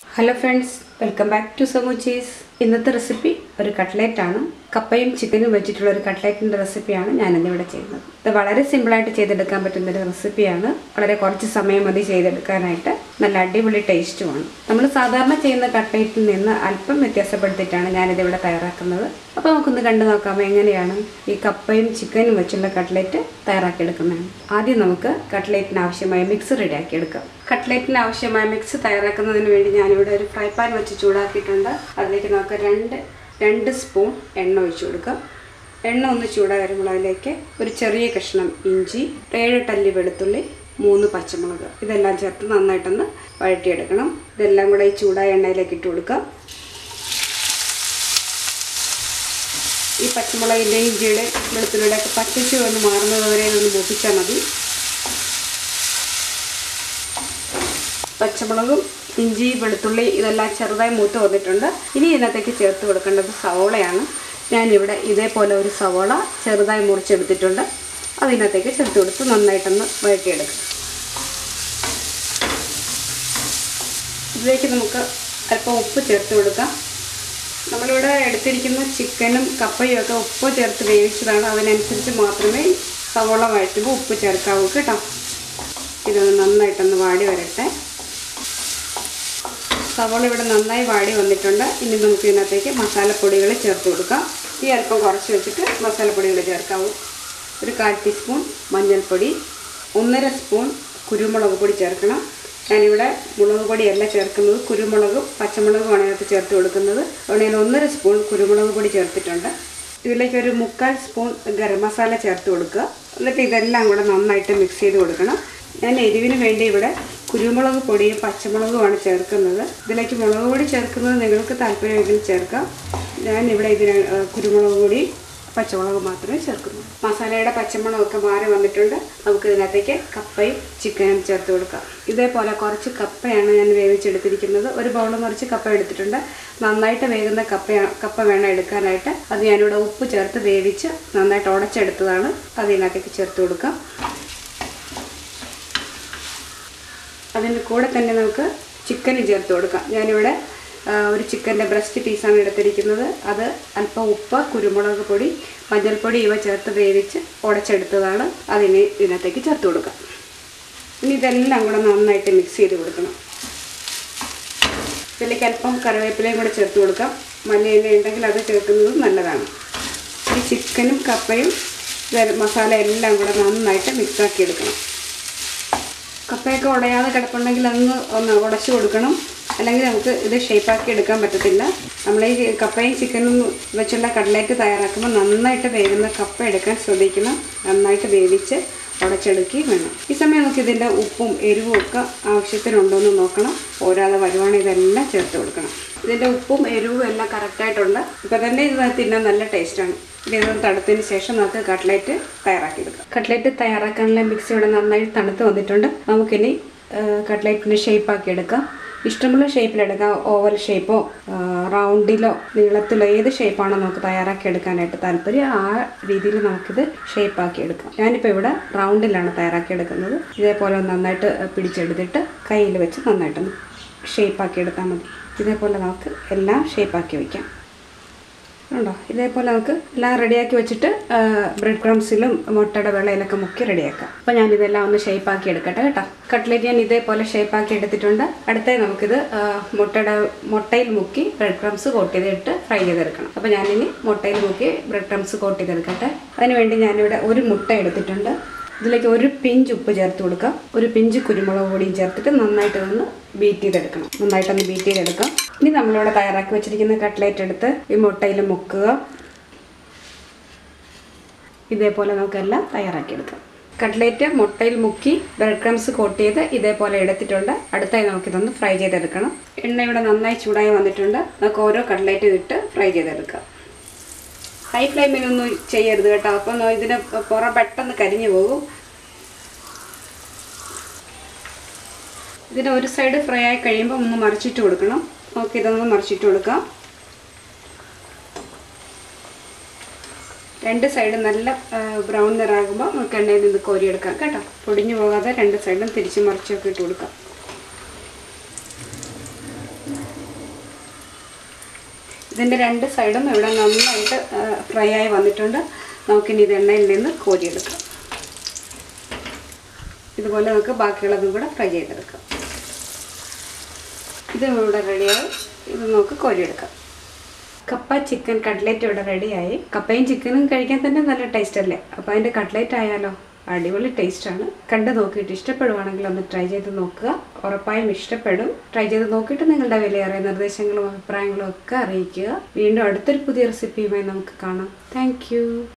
hello friends welcome back to സമൂച്ചീസ് ഇന്നത്തെ recipe ഒരു കട്ട്ലേറ്റ് ആണ് കപ്പയും ചിക്കനും വെച്ചിട്ടുള്ള ഒരു കട്ട്ലേറ്റിൻ്റെ റെസിപ്പിയാണ് ഞാൻ ഇന്നിവിടെ ചെയ്യുന്നത് ഇത് വളരെ സിമ്പിളായിട്ട് ചെയ്തെടുക്കാൻ പറ്റുന്ന ഒരു റെസിപ്പിയാണ് വളരെ കുറച്ച് സമയം മതി ചെയ്തെടുക്കാനായിട്ട് നല്ല അടിപൊളി ടേസ്റ്റുമാണ് നമ്മൾ സാധാരണ ചെയ്യുന്ന കട്ട്ലേറ്റിൽ നിന്ന് അല്പം വ്യത്യാസപ്പെടുത്തിയിട്ടാണ് ഞാനിതിവിടെ തയ്യാറാക്കുന്നത് അപ്പോൾ നമുക്കൊന്ന് കണ്ടു നോക്കാം എങ്ങനെയാണ് ഈ കപ്പയും ചിക്കനും വെച്ചുള്ള കട്ട്ലേറ്റ് തയ്യാറാക്കിയെടുക്കുന്നത് ആദ്യം നമുക്ക് കട്ട്ലേറ്റിന് ആവശ്യമായ മിക്സ് റെഡിയാക്കി എടുക്കാം കട്ട്ലേറ്റിന് ആവശ്യമായ മിക്സ് തയ്യാറാക്കുന്നതിന് വേണ്ടി ഞാനിവിടെ ഒരു ഫ്രൈ പാൻ വെച്ച് ചൂടാക്കിയിട്ടുണ്ട് അതിലേക്ക് നമുക്ക് രണ്ട് രണ്ട് സ്പൂൺ എണ്ണ ഒഴിച്ചു കൊടുക്കാം എണ്ണ ഒന്ന് ചൂടായി വരുമ്പോൾ അതിലേക്ക് ഒരു ചെറിയ കഷ്ണം ഇഞ്ചി ഏഴ് ടല്ലി വെളുത്തുള്ളി മൂന്ന് പച്ചമുളക് ഇതെല്ലാം ചേർത്ത് നന്നായിട്ടൊന്ന് വഴറ്റിയെടുക്കണം ഇതെല്ലാം കൂടെ ഈ ചൂടായ എണ്ണയിലേക്ക് ഇട്ട് കൊടുക്കാം ഈ പച്ചമുളകിൻ്റെ ഇഞ്ചിയുടെ വെളുത്തുള്ളിയുടെ ഒക്കെ പച്ചച്ച് ഒന്ന് മാറുന്നത് വരെ ഒന്ന് മൂപ്പിച്ചാൽ മതി പച്ചമുളകും ഇഞ്ചി വെളുത്തുള്ളി ഇതെല്ലാം ചെറുതായി മൂത്ത് വന്നിട്ടുണ്ട് ഇനി ഇതിനകത്തേക്ക് ചേർത്ത് കൊടുക്കേണ്ടത് സവോളയാണ് ഞാനിവിടെ ഇതേപോലെ ഒരു സവോള ചെറുതായി മുറിച്ചെടുത്തിട്ടുണ്ട് അതിനകത്തേക്ക് ചേർത്ത് കൊടുത്ത് നന്നായിട്ടൊന്ന് വഴറ്റിയെടുക്കും ഇതിലേക്ക് നമുക്ക് അല്പം ഉപ്പ് ചേർത്ത് കൊടുക്കാം നമ്മളിവിടെ എടുത്തിരിക്കുന്ന ചിക്കനും കപ്പയും ഒക്കെ ഉപ്പ് ചേർത്ത് വേവിച്ചതാണ് അതിനനുസരിച്ച് മാത്രമേ സവോള വഴറ്റുമ്പോൾ ഉപ്പ് ചേർക്കാവൂ കേട്ടോ ഇതൊന്ന് നന്നായിട്ടൊന്ന് വാടി വരട്ടെ സവോള ഇവിടെ നന്നായി വാടി വന്നിട്ടുണ്ട് ഇനി നമുക്ക് ഇതിനകത്തേക്ക് മസാലപ്പൊടികൾ ചേർത്ത് കൊടുക്കാം ഈ അല്പം കുറച്ച് വെച്ചിട്ട് മസാലപ്പൊടികൾ ചേർക്കാവൂ ഒരു കാൽ ടീസ്പൂൺ മഞ്ഞൾപ്പൊടി ഒന്നര സ്പൂൺ കുരുമുളക് പൊടി ചേർക്കണം ഞാനിവിടെ മുളക് പൊടിയല്ല ചേർക്കുന്നത് കുരുമുളകും പച്ചമുളകുമാണ് ഇതിനകത്ത് ചേർത്ത് കൊടുക്കുന്നത് അതുകൊണ്ട് ഞാൻ ഒന്നര സ്പൂൺ കുരുമുളക് പൊടി ചേർത്തിട്ടുണ്ട് ഇതിലേക്ക് ഒരു മുക്കാൽ സ്പൂൺ ഗരം മസാല ചേർത്ത് കൊടുക്കുക എന്നിട്ട് ഇതെല്ലാം കൂടെ നന്നായിട്ട് മിക്സ് ചെയ്ത് കൊടുക്കണം ഞാൻ എരിവിന് വേണ്ടി ഇവിടെ കുരുമുളക് പൊടിയും പച്ചമുളകുമാണ് ചേർക്കുന്നത് ഇതിലേക്ക് മുളക് പൊടി ചേർക്കുന്നത് നിങ്ങൾക്ക് താല്പര്യമെങ്കിൽ ചേർക്കാം ഞാൻ ഇവിടെ ഇതിന് കുരുമുളക് പൊടി പച്ചമുളക് മാത്രമേ ചേർക്കുന്നു മസാലയുടെ പച്ചമുളകൊക്കെ മാറി വന്നിട്ടുണ്ട് നമുക്ക് ഇതിനകത്തേക്ക് കപ്പയും ചിക്കനും ചേർത്ത് കൊടുക്കാം ഇതേപോലെ കുറച്ച് കപ്പയാണ് ഞാൻ വേവിച്ചെടുത്തിരിക്കുന്നത് ഒരു ബൗൾ നിറച്ച് കപ്പ എടുത്തിട്ടുണ്ട് നന്നായിട്ട് വേകുന്ന കപ്പ കപ്പ വേണം എടുക്കാനായിട്ട് അത് ഞാനിവിടെ ഉപ്പ് ചേർത്ത് വേവിച്ച് നന്നായിട്ട് ഉടച്ചെടുത്തതാണ് അത് ഇതിനകത്തേക്ക് ചേർത്ത് കൊടുക്കാം അതിൻ്റെ കൂടെ തന്നെ നമുക്ക് ചിക്കനും ചേർത്ത് കൊടുക്കാം ഞാനിവിടെ ഒരു ചിക്കൻ്റെ ബ്രസ്റ്റ് പീസാണ് എടുത്തിരിക്കുന്നത് അത് അല്പം ഉപ്പ് കുരുമുളക് പൊടി മഞ്ഞൾപ്പൊടി ഇവ ചേർത്ത് വേവിച്ച് ഉടച്ചെടുത്തതാണ് അതിന് ഇതിനകത്തേക്ക് ചേർത്ത് കൊടുക്കാം ഇനി ഇതെല്ലാം കൂടെ നന്നായിട്ട് മിക്സ് ചെയ്ത് കൊടുക്കണം ഇതിലേക്ക് അല്പം കറിവേപ്പിലയും കൂടെ ചേർത്ത് കൊടുക്കാം മല്ലിയില ഉണ്ടെങ്കിൽ അത് ചേർക്കുന്നതും നല്ലതാണ് ഈ ചിക്കനും കപ്പയും മസാല എല്ലാം കൂടെ നന്നായിട്ട് മിക്സാക്കി എടുക്കണം കപ്പയൊക്കെ ഉടയാതെ കിടപ്പുണ്ടെങ്കിൽ അതൊന്ന് ഒന്ന് ഉടച്ചു കൊടുക്കണം അല്ലെങ്കിൽ നമുക്ക് ഇത് ഷേപ്പാക്കി എടുക്കാൻ പറ്റത്തില്ല നമ്മൾ ഈ കപ്പയും ചിക്കനും വെച്ചുള്ള കട്ട്ലേറ്റ് തയ്യാറാക്കുമ്പോൾ നന്നായിട്ട് വേകുന്ന കപ്പ എടുക്കാൻ ശ്രദ്ധിക്കണം നന്നായിട്ട് വേവിച്ച് ഉടച്ചെടുക്കുകയും വേണം ഈ സമയം നമുക്ക് ഇതിൻ്റെ ഉപ്പും എരിവും ഒക്കെ ആവശ്യത്തിനുണ്ടോ എന്ന് നോക്കണം പോരാതെ വരുവാണെങ്കിൽ ഇതെല്ലാം ചേർത്ത് കൊടുക്കണം ഇതിൻ്റെ ഉപ്പും എരിവും എല്ലാം കറക്റ്റായിട്ടുണ്ട് ഇപ്പോൾ തന്നെ ഇത് തിന്നാൻ നല്ല ടേസ്റ്റാണ് ഇനി ഇത് തണുത്തതിന് ശേഷം നമുക്ക് കട്ട്ലേറ്റ് തയ്യാറാക്കിയെടുക്കാം കട്ട്ലേറ്റ് തയ്യാറാക്കാനുള്ള മിക്സി ഇവിടെ നന്നായി തണുത്ത് വന്നിട്ടുണ്ട് നമുക്കിനി കട്ട്ലേറ്റിൻ്റെ ഷേപ്പാക്കി എടുക്കാം ഇഷ്ടമുള്ള ഷേപ്പിലെടുക്കാം ഓവൽ ഷേപ്പോ റൗണ്ടിലോ നീളത്തിലോ ഏത് ഷേപ്പാണോ നമുക്ക് തയ്യാറാക്കി എടുക്കാനായിട്ട് താല്പര്യം ആ രീതിയിൽ നമുക്കിത് ഷേപ്പാക്കി എടുക്കാം ഞാനിപ്പോൾ ഇവിടെ റൗണ്ടിലാണ് തയ്യാറാക്കി എടുക്കുന്നത് ഇതേപോലെ നന്നായിട്ട് പിടിച്ചെടുത്തിട്ട് കയ്യിൽ വെച്ച് നന്നായിട്ടൊന്ന് ഷേപ്പാക്കി എടുത്താൽ മതി ഇതേപോലെ നമുക്ക് എല്ലാം ഷേപ്പാക്കി വയ്ക്കാം ഉണ്ടോ ഇതേപോലെ നമുക്ക് എല്ലാം റെഡിയാക്കി വെച്ചിട്ട് ബ്രെഡ് ക്രംസിലും മുട്ടയുടെ വെള്ളയിലൊക്കെ മുക്കി റെഡിയാക്കാം അപ്പോൾ ഞാൻ ഇതെല്ലാം ഒന്ന് ഷേപ്പാക്കി എടുക്കട്ടെ കേട്ടോ കട്ട്ലേറ്റ് ഞാൻ ഇതേപോലെ ഷേപ്പാക്കി എടുത്തിട്ടുണ്ട് അടുത്തേ നമുക്കിത് മുട്ടയുടെ മുട്ടയിൽ മുക്കി ബ്രെഡ് ക്രംസ് കോട്ട് ചെയ്തിട്ട് ഫ്രൈ ചെയ്തെടുക്കണം അപ്പോൾ ഞാനിനി മുട്ടയിൽ മുക്കി ബ്രെഡ് ക്രംസ് കോട്ട് ചെയ്തെടുക്കട്ടെ അതിനുവേണ്ടി ഞാനിവിടെ ഒരു മുട്ട എടുത്തിട്ടുണ്ട് ഇതിലേക്ക് ഒരു പിഞ്ച് ഉപ്പ് ചേർത്ത് കൊടുക്കാം ഒരു പിഞ്ച് കുരുമുളക് പൊടിയും ചേർത്തിട്ട് നന്നായിട്ട് ഒന്ന് ബീറ്റ് ചെയ്തെടുക്കണം നന്നായിട്ടൊന്ന് ബീറ്റ് ചെയ്തെടുക്കാം ഇനി നമ്മളിവിടെ തയ്യാറാക്കി വെച്ചിരിക്കുന്ന കട്ട്ലേറ്റ് എടുത്ത് ഈ മുട്ടയിൽ മുക്കുക ഇതേപോലെ നമുക്കെല്ലാം തയ്യാറാക്കിയെടുക്കാം കട്ട്ലേറ്റ് മുട്ടയിൽ മുക്കി ബ്രെഡ് ക്രംസ് കോട്ട് ചെയ്ത് ഇതേപോലെ എടുത്തിട്ടുണ്ട് അടുത്തായി നമുക്കിതൊന്ന് ഫ്രൈ ചെയ്തെടുക്കണം എണ്ണ ഇവിടെ നന്നായി ചൂടായി വന്നിട്ടുണ്ട് നമുക്ക് ഓരോ കട്ട്ലേറ്റ് ഇട്ട് ഫ്രൈ ചെയ്തെടുക്കാം ഹൈ ഫ്ലെയിമിലൊന്നും ചെയ്യരുത് കേട്ടോ അപ്പം ഇതിന് പുറം പെട്ടെന്ന് കരിഞ്ഞു പോകും ഇതിന് ഒരു സൈഡ് ഫ്രൈ ആയി കഴിയുമ്പോൾ ഒന്ന് മറിച്ചിട്ട് കൊടുക്കണം നമുക്ക് ഇതൊന്ന് മറിച്ചിട്ട് കൊടുക്കാം രണ്ട് സൈഡും നല്ല ബ്രൗൺ നിറാകുമ്പോൾ നമുക്ക് എണ്ണയിൽ നിന്ന് കോരിയെടുക്കാം കേട്ടോ പൊടിഞ്ഞു പോകാതെ രണ്ട് സൈഡും തിരിച്ച് മറിച്ചൊക്കെ ഇട്ട് കൊടുക്കാം ഇതിൻ്റെ രണ്ട് സൈഡും ഇവിടെ നന്നായിട്ട് ഫ്രൈ ആയി വന്നിട്ടുണ്ട് നമുക്കിനി ഇത് എണ്ണയിൽ നിന്ന് കോരിയെടുക്കാം ഇതുപോലെ നമുക്ക് ബാക്കിയുള്ളതും കൂടെ ഫ്രൈ ചെയ്തെടുക്കാം ഇത് ഇവിടെ റെഡിയായി ഇത് നമുക്ക് കോരിയെടുക്കാം കപ്പ ചിക്കൻ കട്ട്ലേറ്റ് ഇവിടെ റെഡിയായി കപ്പയും ചിക്കനും കഴിക്കാൻ തന്നെ നല്ല ടേസ്റ്റ് അല്ലേ അപ്പോൾ അതിൻ്റെ കട്ട്ലേറ്റ് ആയാലോ അടിപൊളി ടേസ്റ്റാണ് കണ്ടു നോക്കിയിട്ട് ഇഷ്ടപ്പെടുവാണെങ്കിൽ ഒന്ന് ട്രൈ ചെയ്ത് നോക്കുക ഉറപ്പായും ഇഷ്ടപ്പെടും ട്രൈ ചെയ്ത് നോക്കിയിട്ട് നിങ്ങളുടെ വിലയേറിയ നിർദ്ദേശങ്ങളും അഭിപ്രായങ്ങളും ഒക്കെ അറിയിക്കുക വീണ്ടും അടുത്തൊരു പുതിയ റെസിപ്പിയുമായി നമുക്ക് കാണാം താങ്ക്